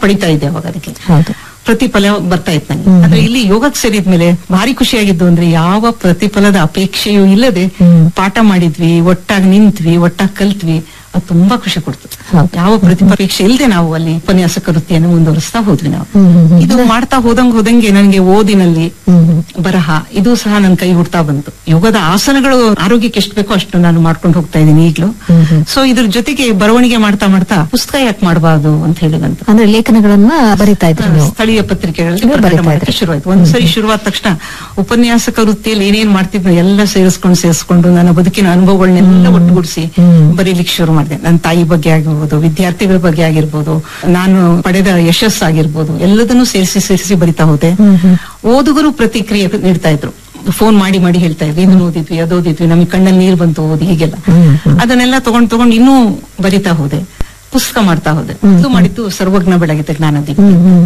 ಪಡಿತಾ ಇದ್ದೆ ಅವಾಗ ಅದಕ್ಕೆ ಹೌದು ಪ್ರತಿಫಲ ಬರ್ತಾ ಇತ್ತು ನಂಗೆ ಆದ್ರೆ ಇಲ್ಲಿ ಯೋಗಕ್ಕೆ ಸೇರಿದ್ಮೇಲೆ ಭಾರಿ ಖುಷಿಯಾಗಿದ್ದು ಅಂದ್ರೆ ಯಾವ ಪ್ರತಿಫಲದ ಅಪೇಕ್ಷೆಯೂ ಇಲ್ಲದೆ ಪಾಠ ಮಾಡಿದ್ವಿ ಒಟ್ಟಾಗಿ ನಿಂತ್ವಿ ಒಟ್ಟಾಗಿ ಕಲ್ತ್ವಿ ಅದು ತುಂಬಾ ಖುಷಿ ಕೊಡ್ತು ಹೌದು. ಯಾವ ಪ್ರತಿಫಲೇಕ್ಷೆ ಇಲ್ಲದೆ ನಾವು ಅಲ್ಲಿ ಉಪನ್ಯಾಸಕ ವೃತ್ತಿಯನ್ನು ಮುಂದುವರಿಸ್ತಾ ಹೋದ್ವಿ ನಾವು ಹ್ಮ್, ಹ್ಮ್, ಹ್ಮ್. ಇದು ಮಾಡ್ತಾ ಹೋದಂಗ್ ಹೋದಂಗೆ ನನಗೆ ಓದಿನಲ್ಲಿ ಹ್ಮ್, ಹ್ಮ್. ಬರಹ ಇದು ಸಹ ನನ್ನ ಕೈ ಹುಡ್ತಾ ಬಂತು ಯೋಗದ ಆಸನಗಳು ಆರೋಗ್ಯಕ್ಕೆ ಎಷ್ಟು ಬೇಕೋ ಅಷ್ಟು ನಾನು ಮಾಡ್ಕೊಂಡು ಹೋಗ್ತಾ ಇದ್ದೀನಿ ಈಗ್ಲೂ ಹ್ಮ್, ಹ್ಮ್. ಸೊ ಇದ್ರ ಜೊತೆಗೆ ಬರವಣಿಗೆ ಮಾಡ್ತಾ ಮಾಡ್ತಾ ಪುಸ್ತಕ ಯಾಕೆ ಮಾಡಬಾರ್ದು ಅಂತ ಹೇಳಿ ಬಂತು ಅಂದ್ರೆ ಲೇಖನಗಳನ್ನ ಬರಿತಾ ಇದ್ರಿ ನೀವು ಸ್ಥಳೀಯ ಪತ್ರಿಕೆಗಳಲ್ಲಿ ನೀವು ಪ್ರಕಟ ಬರೀತಾ ಮಾಡಕ್ಕೆ ಇದ್ರಿ. ಶುರುವಾಯ್ತು ಒಂದ್ ಸರಿ ಶುರುವಾದ ತಕ್ಷಣ ಉಪನ್ಯಾಸಕ ವೃತ್ತಿಯಲ್ಲಿ ಏನೇನ್ ಮಾಡ್ತಿದ್ನೋ ಎಲ್ಲ ಸೇರಿಸ್ಕೊಂಡು ಸೇರಿಸ್ಕೊಂಡು ನನ್ನ ಬದುಕಿನ ಅನುಭವಗಳನ್ನೆಲ್ಲ ಒಟ್ಟುಗೂಡಿಸಿ ಬರೀಲಿಕ್ಕೆ ಶುರು ಮಾಡಿದೆ ನನ್ನ ತಾಯಿ ಬಗ್ಗೆ ಆಗಿರ್ಬೋದು ವಿದ್ಯಾರ್ಥಿಗಳ ಬಗ್ಗೆ ಆಗಿರ್ಬೋದು ನಾನು ಪಡೆದ ಯಶಸ್ಸಾಗಿರ್ಬೋದು ಎಲ್ಲದನ್ನೂ ಸೇರಿಸಿ ಸೇರಿಸಿ ಬರಿತಾ ಹೋದೆ ಓದುಗರು ಪ್ರತಿಕ್ರಿಯೆ ನೀಡ್ತಾ ಇದ್ರು ಫೋನ್ ಮಾಡಿ ಮಾಡಿ ಹೇಳ್ತಾ ಇದ್ವಿ ಇದನ್ನ ಓದಿದ್ವಿ ಅದು ಓದಿದ್ವಿ ನಮಗೆ ಕಣ್ಣಲ್ಲಿ ನೀರು ಬಂತು ಓದಿ ಹೀಗೆಲ್ಲ ಅದನ್ನೆಲ್ಲ ತಗೊಂಡ್ ತಗೊಂಡ್ ಇನ್ನೂ ಬರಿತಾ ಹೋದೆ ಪುಸ್ತಕ ಮಾಡ್ತಾ ಹೋದೆ ಇದು ಮಾಡಿದ್ದು ಸರ್ವಜ್ಞ ಬೆಳಗಿದ ಜ್ಞಾನದೀಪ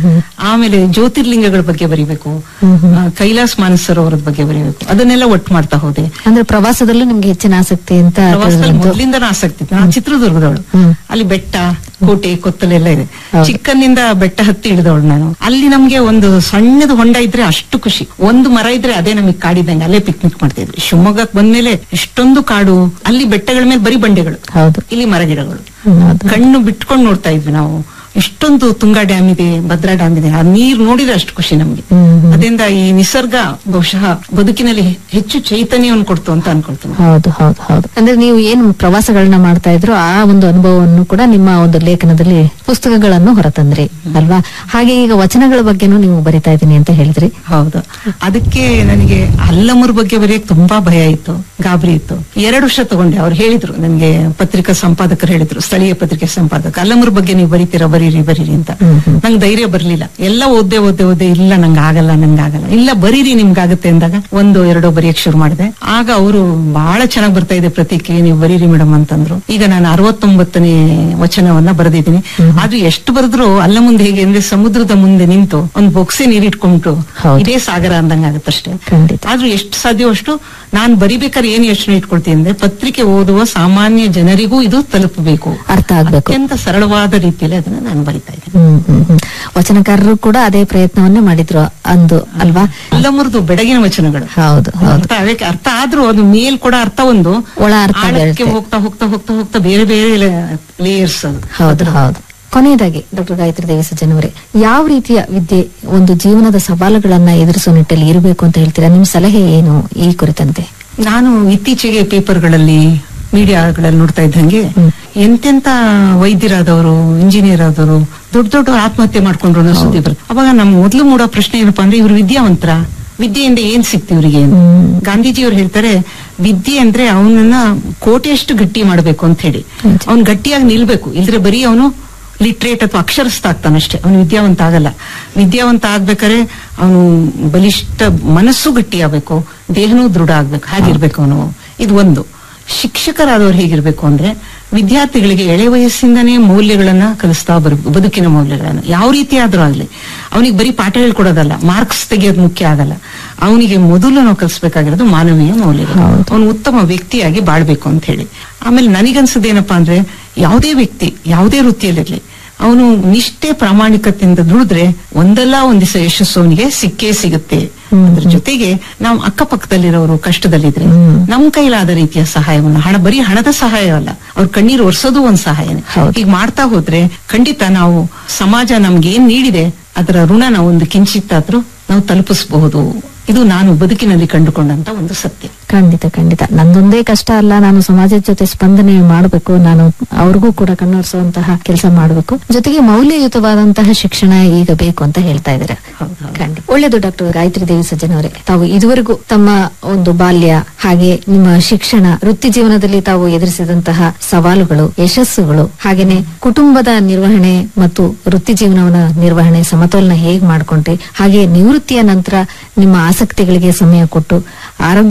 ಆಮೇಲೆ ಜ್ಯೋತಿರ್ಲಿಂಗಗಳ ಬಗ್ಗೆ ಬರಿಬೇಕು ಆ, ಕೈಲಾಸ್ ಮಾನಸ್ ಸರೋವರದ ಬಗ್ಗೆ ಬರಿಬೇಕು ಅದನ್ನೆಲ್ಲ ಒಟ್ಟು ಮಾಡ್ತಾ ಹೋದೆ ಅಂದ್ರೆ ಪ್ರವಾಸದಲ್ಲೂ ನಿಮ್ಗೆ ಹೆಚ್ಚಿನ ಆಸಕ್ತಿ ಅಂತ ಪ್ರವಾಸದಲ್ಲಿ ತಿಳಿದು ಬಂತು. ಮೊದಲಿಂದ ಆಸಕ್ತಿ ಇತ್ತು. ನಾನು ಚಿತ್ರದುರ್ಗದವಳು ಹ್ಮ್. ಅಲ್ಲಿ ಬೆಟ್ಟ ಕೋಟೆ ಕೊತ್ತಲೆಲ್ಲ ಇದೆ ಹೌದು. ಚಿಕ್ಕನ್ನಿಂದ ಬೆಟ್ಟ ಹತ್ತಿ ಇಳಿದವಳು ನಾನು ಅಲ್ಲಿ ನಮ್ಗೆ ಒಂದು ಸಣ್ಣದು ಹೊಂಡ ಇದ್ರೆ ಅಷ್ಟು ಖುಷಿ ಒಂದು ಮರ ಇದ್ರೆ ಅದೇ ನಮಗೆ ಕಾಡಿದಂಗೆ ಅಲ್ಲೇ ಪಿಕ್ನಿಕ್ ಮಾಡ್ತಾ ಇದ್ವಿ ಶಿವಮೊಗ್ಗಕ್ಕೆ ಬಂದ್ಮೇಲೆ ಎಷ್ಟೊಂದು ಕಾಡು ಅಲ್ಲಿ ಬೆಟ್ಟಗಳ ಮೇಲೆ ಬರೀ ಬಂಡೆಗಳು ಹೌದು ಇಲ್ಲಿ ಮರಗಿಡಗಳು ಹ್ಮ್, ಹೌದು. ಕಣ್ಣು ಬಿಟ್ಕೊಂಡು ನೋಡ್ತಾ ಇದ್ವಿ ನಾವು ಇಷ್ಟೊಂದು ತುಂಗಾ ಡ್ಯಾಮ್ ಇದೆ ಭದ್ರಾ ಡ್ಯಾಮ್ ಇದೆ ಆ ನೀರ್ ನೋಡಿದ್ರೆ ಅಷ್ಟು ಖುಷಿ ನಮ್ಗೆ ಹ್ಮ್, ಹ್ಮ್. ಅದರಿಂದ ಈ ನಿಸರ್ಗ ಬಹುಶಃ ಬದುಕಿನಲ್ಲಿ ಹೆಚ್ಚು ಚೈತನ್ಯವನ್ನು ಕೊಡ್ತು ಅಂತ ಅನ್ಕೊಳ್ತೀನಿ ಹೌದು ಹೌದು ಹೌದು ಅಂದ್ರೆ ನೀವು ಏನು ಪ್ರವಾಸಗಳನ್ನ ಮಾಡ್ತಾ ಇದ್ರು ಆ ಒಂದು ಅನುಭವವನ್ನು ಕೂಡ ನಿಮ್ಮ ಒಂದು ಲೇಖನದಲ್ಲಿ ಪುಸ್ತಕಗಳನ್ನು ಹೊರತಂದ್ರಿ ಅಲ್ವಾ ಹಾಗೆ ಈಗ ವಚನಗಳ ಬಗ್ಗೆನೂ ನೀವು ಬರಿತಾ ಇದ್ದೀನಿ ಅಂತ ಹೇಳಿದ್ರಿ ಹೌದು ಅದಕ್ಕೆ ನನಗೆ ಅಲ್ಲಮುರ್ ಬಗ್ಗೆ ಬರೆಯಕ್ ತುಂಬಾ ಭಯ ಇತ್ತು ಗಾಬರಿ ಇತ್ತು ಎರಡು ವರ್ಷ ತಗೊಂಡೆ ಅವ್ರು ಹೇಳಿದ್ರು ನನಗೆ ಪತ್ರಿಕಾ ಸಂಪಾದಕರು ಹೇಳಿದ್ರು ಸ್ಥಳೀಯ ಪತ್ರಿಕೆ ಸಂಪಾದಕ ಅಲ್ಲಮುರ್ ಬಗ್ಗೆ ನೀವು ಬರೀತೀರಾ ಬರೀರಿ ಬರೀರಿ ಅಂತ ನಂಗೆ ಧೈರ್ಯ ಬರ್ಲಿಲ್ಲ ಎಲ್ಲ ಓದ್ದೆ ಓದ್ದೆ ಓದ್ದೆ ಇಲ್ಲ ನಂಗೆ ಆಗಲ್ಲ ನಂಗೆ ಆಗಲ್ಲ ಇಲ್ಲ ಬರೀರಿ ನಿಮ್ಗಾಗತ್ತೆ ಅಂದಾಗ ಒಂದು ಎರಡೋ ಬರೆಯಕ್ ಶುರು ಮಾಡಿದೆ ಆಗ ಅವರು ಬಹಳ ಚೆನ್ನಾಗಿ ಬರ್ತಾ ಇದೆ ಪ್ರತಿಕ್ರಿಯೆ ನೀವು ಬರೀರಿ ಮೇಡಮ್ ಅಂತಂದ್ರು ಈಗ ನಾನು ಅರವತ್ತೊಂಬತ್ತನೇ ವಚನವನ್ನ ಬರೆದಿದ್ದೀನಿ ಆದ್ರೂ ಎಷ್ಟು ಬರೆದ್ರು ಅಲ್ಲ ಮುಂದೆ ಹೇಗೆ ಅಂದ್ರೆ ಸಮುದ್ರದ ಮುಂದೆ ನಿಂತು ಒಂದು ಬೊಕ್ಸೆ ನೀರಿಟ್ಕೊಂಡ್ಬಿಟ್ಟು ಹೌದು. ಇದೇ ಸಾಗರ ಅಂದಂಗ ಆಗುತ್ತಷ್ಟೇ ಖಂಡಿತ. ಆದ್ರೂ ಎಷ್ಟು ಸಾಧ್ಯವೋ ಅಷ್ಟು ನಾನು ಬರಿಬೇಕಾದ್ರೆ ಏನ್ ಯೋಚನೆ ಇಟ್ಕೊಳ್ತೀನಿ ಅಂದ್ರೆ ಪತ್ರಿಕೆ ಓದುವ ಸಾಮಾನ್ಯ ಜನರಿಗೂ ಇದು ತಲುಪಬೇಕು ಅರ್ಥ ಆಗ್ಬೇಕು ಅತ್ಯಂತ ಸರಳವಾದ ರೀತಿಯಲ್ಲಿ ಅದನ್ನ ನಾನು ಬರಿತಾ ಇದ್ದೇನೆ ಹ್ಮ್ ಹ್ಮ್ ಹ್ಮ್ ವಚನಕಾರರು ಕೂಡ ಅದೇ ಪ್ರಯತ್ನವನ್ನೇ ಮಾಡಿದ್ರು ಅಂದು ಅಲ್ವಾ ಎಲ್ಲ ಮುರಿದು ಬೆಡಗಿನ ವಚನಗಳು ಹೌದು ಹೌದು ಅರ್ಥ ಆಗಕ್ಕೆ ಅರ್ಥ ಆದ್ರೂ ಅದು ಮೇಲ್ ಕೂಡ ಅರ್ಥ ಒಂದು ಒಳ ಅರ್ಥ ಆಳಕ್ಕೆ ಬೇರೆ. ಹೋಗ್ತಾ ಹೋಗ್ತಾ ಹೋಗ್ತಾ ಹೋಗ್ತಾ ಬೇರೆ ಬೇರೆ ಲೇಯರ್ಸ್ ಅದು ಹೌದು ಹೌದು ಕೊನೆಯದಾಗಿ ಡಾಕ್ಟರ್ ಗಾಯತ್ರಿ ದೇವಿ ಸಜ್ಜನ್ ಅವರೇ ಯಾವ ರೀತಿಯ ವಿದ್ಯೆ ಒಂದು ಜೀವನದ ಸವಾಲುಗಳನ್ನ ಎದುರಿಸುವ ನಿಟ್ಟಲ್ಲಿ ಇರಬೇಕು ಅಂತ ಹೇಳ್ತೀರಾ ನಿಮ್ ಸಲಹೆ ಏನು ಈ ಕುರಿತಂತೆ ನಾನು ಇತ್ತೀಚೆಗೆ ಪೇಪರ್ಗಳಲ್ಲಿ ಮೀಡಿಯಾಗಳಲ್ಲಿ ನೋಡ್ತಾ ಇದ್ದಂಗೆ ಎಂತೆಂತ ವೈದ್ಯರಾದವರು ಇಂಜಿನಿಯರ್ ಆದವರು ದೊಡ್ಡ ದೊಡ್ಡ ಆತ್ಮಹತ್ಯೆ ಮಾಡ್ಕೊಂಡ್ರು ಅನ್ನೋ ಸುದ್ದಿ ಬರುತ್ತೆ ಅವಾಗ ನಮ್ ಮೊದಲು ಮೂಡೋ ಪ್ರಶ್ನೆ ಏನಪ್ಪಾ ಅಂದ್ರೆ ಇವ್ರು ವಿದ್ಯಾವಂತರ ವಿದ್ಯೆಯಿಂದ ಏನ್ ಸಿಕ್ತಿ ಇವರಿಗೆ ಗಾಂಧೀಜಿಯವರು ಹೇಳ್ತಾರೆ ವಿದ್ಯೆ ಅಂದ್ರೆ ಅವನನ್ನ ಕೋಟೆಯಷ್ಟು ಗಟ್ಟಿ ಮಾಡ್ಬೇಕು ಅಂತ ಹೇಳಿ ಅವ್ನ್ ಗಟ್ಟಿಯಾಗಿ ನಿಲ್ಬೇಕು ಇಲ್ದ್ರೆ ಬರೀ ಅವನು ಲಿಟ್ರೇಟ್ ಅಥವಾ ಅಕ್ಷರಸ್ಥ ಆಗ್ತಾನಷ್ಟೇ ಅವನು ವಿದ್ಯಾವಂತ ಆಗಲ್ಲ ವಿದ್ಯಾವಂತ ಆಗ್ಬೇಕಾದ್ರೆ ಅವನು ಬಲಿಷ್ಠ ಮನಸ್ಸು ಗಟ್ಟಿ ಆಗ್ಬೇಕು ದೇಹನೂ ದೃಢ ಆಗ್ಬೇಕು ಹಾಗಿರ್ಬೇಕು ಅವನು ಇದು ಒಂದು ಶಿಕ್ಷಕರಾದವ್ರು ಹೇಗಿರ್ಬೇಕು ಅಂದ್ರೆ ವಿದ್ಯಾರ್ಥಿಗಳಿಗೆ ಎಳೆ ವಯಸ್ಸಿಂದನೇ ಮೌಲ್ಯಗಳನ್ನ ಕಲಿಸ್ತಾ ಬರ್ಬೇಕು ಬದುಕಿನ ಮೌಲ್ಯಗಳನ್ನ ಯಾವ ರೀತಿ ಆದ್ರೂ ಆಗ್ಲಿ ಅವನಿಗೆ ಬರೀ ಪಾಠ ಹೇಳ್ಕೊಡೋದಲ್ಲ ಮಾರ್ಕ್ಸ್ ತೆಗೆಯೋದು ಮುಖ್ಯ ಆಗಲ್ಲ ಅವನಿಗೆ ಮೊದಲು ನಾವು ಕಲಿಸ್ಬೇಕಾಗಿರೋದು ಮಾನವೀಯ ಮೌಲ್ಯಗಳು ಅವನು ಉತ್ತಮ ವ್ಯಕ್ತಿಯಾಗಿ ಬಾಳ್ಬೇಕು ಅಂತ ಹೇಳಿ ಆಮೇಲೆ ನನಗನ್ಸದೇನಪ್ಪಾ ಅಂದ್ರೆ ಯಾವುದೇ ವ್ಯಕ್ತಿ ಯಾವುದೇ ವೃತ್ತಿಯಲ್ಲಿರ್ಲಿ ಅವನು ನಿಷ್ಠೆ ಪ್ರಾಮಾಣಿಕತೆಯಿಂದ ದುಡಿದ್ರೆ ಒಂದಲ್ಲ ಒಂದ್ ದಿವಸ ಯಶಸ್ಸು ಅವನಿಗೆ ಸಿಕ್ಕೇ ಸಿಗುತ್ತೆ ಅದ್ರ ಜೊತೆಗೆ ನಾವು ಅಕ್ಕಪಕ್ಕದಲ್ಲಿರೋರು ಕಷ್ಟದಲ್ಲಿದ್ರೆ ನಮ್ ಕೈಲಾದ ರೀತಿಯ ಸಹಾಯವನ್ನ ಹಣ ಬರೀ ಹಣದ ಸಹಾಯವಲ್ಲ ಅವ್ರ ಕಣ್ಣೀರು ಒರೆಸೋದು ಒಂದ್ ಸಹಾಯನೇ ಹೌದು. ಈಗ ಮಾಡ್ತಾ ಹೋದ್ರೆ ಖಂಡಿತ ನಾವು ಸಮಾಜ ನಮ್ಗೆ ಏನ್ ನೀಡಿದೆ ಅದರ ಋಣ ನಾವು ಒಂದು ಕಿಂಚಿತ್ತಾದ್ರೂ ನಾವು ತಲುಪಿಸಬಹುದು ಇದು ನಾನು ಬದುಕಿನಲ್ಲಿ ಕಂಡುಕೊಂಡಂತ ಒಂದು ಸತ್ಯ ಖಂಡಿತ ಖಂಡಿತ ನಂದೊಂದೇ ಕಷ್ಟ ಅಲ್ಲ ನಾನು ಸಮಾಜದ ಜೊತೆ ಸ್ಪಂದನೆ ಮಾಡಬೇಕು ನಾನು ಅವ್ರಿಗೂ ಕೂಡ ಕಣ್ಣೊರೆಸುವಂತಹ ಕೆಲಸ ಮಾಡಬೇಕು ಜೊತೆಗೆ ಮೌಲ್ಯಯುತವಾದಂತಹ ಶಿಕ್ಷಣ ಈಗ ಬೇಕು ಅಂತ ಹೇಳ್ತಾ ಇದ್ದಾರೆ ಹೌದು, ಹೌದು. ಖಂಡಿತ ಒಳ್ಳೆಯದು ಡಾಕ್ಟರ್ ಗಾಯತ್ರಿ ದೇವಿ ಸಜ್ಜನ್ ಅವರೇ ತಾವು ಇದುವರೆಗೂ ತಮ್ಮ ಒಂದು ಬಾಲ್ಯ ಹಾಗೆ ನಿಮ್ಮ ಶಿಕ್ಷಣ ವೃತ್ತಿ ಜೀವನದಲ್ಲಿ ತಾವು ಎದುರಿಸಿದಂತಹ ಸವಾಲುಗಳು ಯಶಸ್ಸುಗಳು ಹಾಗೇನೆ ಕುಟುಂಬದ ನಿರ್ವಹಣೆ ಮತ್ತು ವೃತ್ತಿ ಜೀವನವನ್ನ ನಿರ್ವಹಣೆ ಸಮತೋಲನ ಹೇಗ್ ಮಾಡ್ಕೊಂಡ್ರಿ ಹಾಗೆ ನಿವೃತ್ತಿಯ ನಂತರ ನಿಮ್ಮ ಆಸಕ್ತಿಗಳಿಗೆ ಸಮಯ ಕೊಟ್ಟು ಆರೋಗ್ಯದ ಕಡೆ ಗಮನ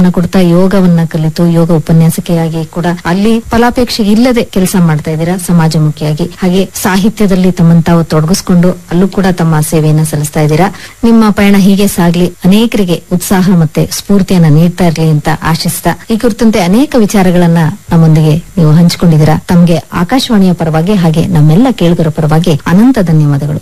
ಗಮನ ಕೊಡ್ತಾ ಯೋಗವನ್ನ ಕಲಿತು ಯೋಗ ಉಪನ್ಯಾಸಕಿಯಾಗಿ ಕೂಡ ಅಲ್ಲಿ ಫಲಾಪೇಕ್ಷೆ ಇಲ್ಲದೆ ಕೆಲಸ ಮಾಡ್ತಾ ಇದ್ದೀರಾ ಸಮಾಜಮುಖಿಯಾಗಿ ಹಾಗೆ ಸಾಹಿತ್ಯದಲ್ಲಿ ತಮ್ಮನ್ನು ತಾವು ತೊಡಗಿಸ್ಕೊಂಡು ಅಲ್ಲೂ ಕೂಡ ತಮ್ಮ ಸೇವೆಯನ್ನ ಸಲ್ಲಿಸ್ತಾ ಇದ್ದೀರಾ ನಿಮ್ಮ ಪಯಣ ಹೀಗೆ ಸಾಗ್ಲಿ ಅನೇಕರಿಗೆ ಉತ್ಸಾಹ ಮತ್ತೆ ಸ್ಫೂರ್ತಿಯನ್ನ ನೀಡ್ತಾ ಇರ್ಲಿ ಅಂತ ಆಶಿಸ್ತಾ ಈ ಕುರಿತಂತೆ ಅನೇಕ ವಿಚಾರಗಳನ್ನ ನಮ್ಮೊಂದಿಗೆ ನೀವು ಹಂಚಿಕೊಂಡಿದ್ದೀರಾ ತಮಗೆ ಆಕಾಶವಾಣಿಯ ಪರವಾಗಿ ಹಾಗೆ ನಮ್ಮೆಲ್ಲ ಕೇಳುಗರ ಪರವಾಗಿ ಅನಂತ ಧನ್ಯವಾದಗಳು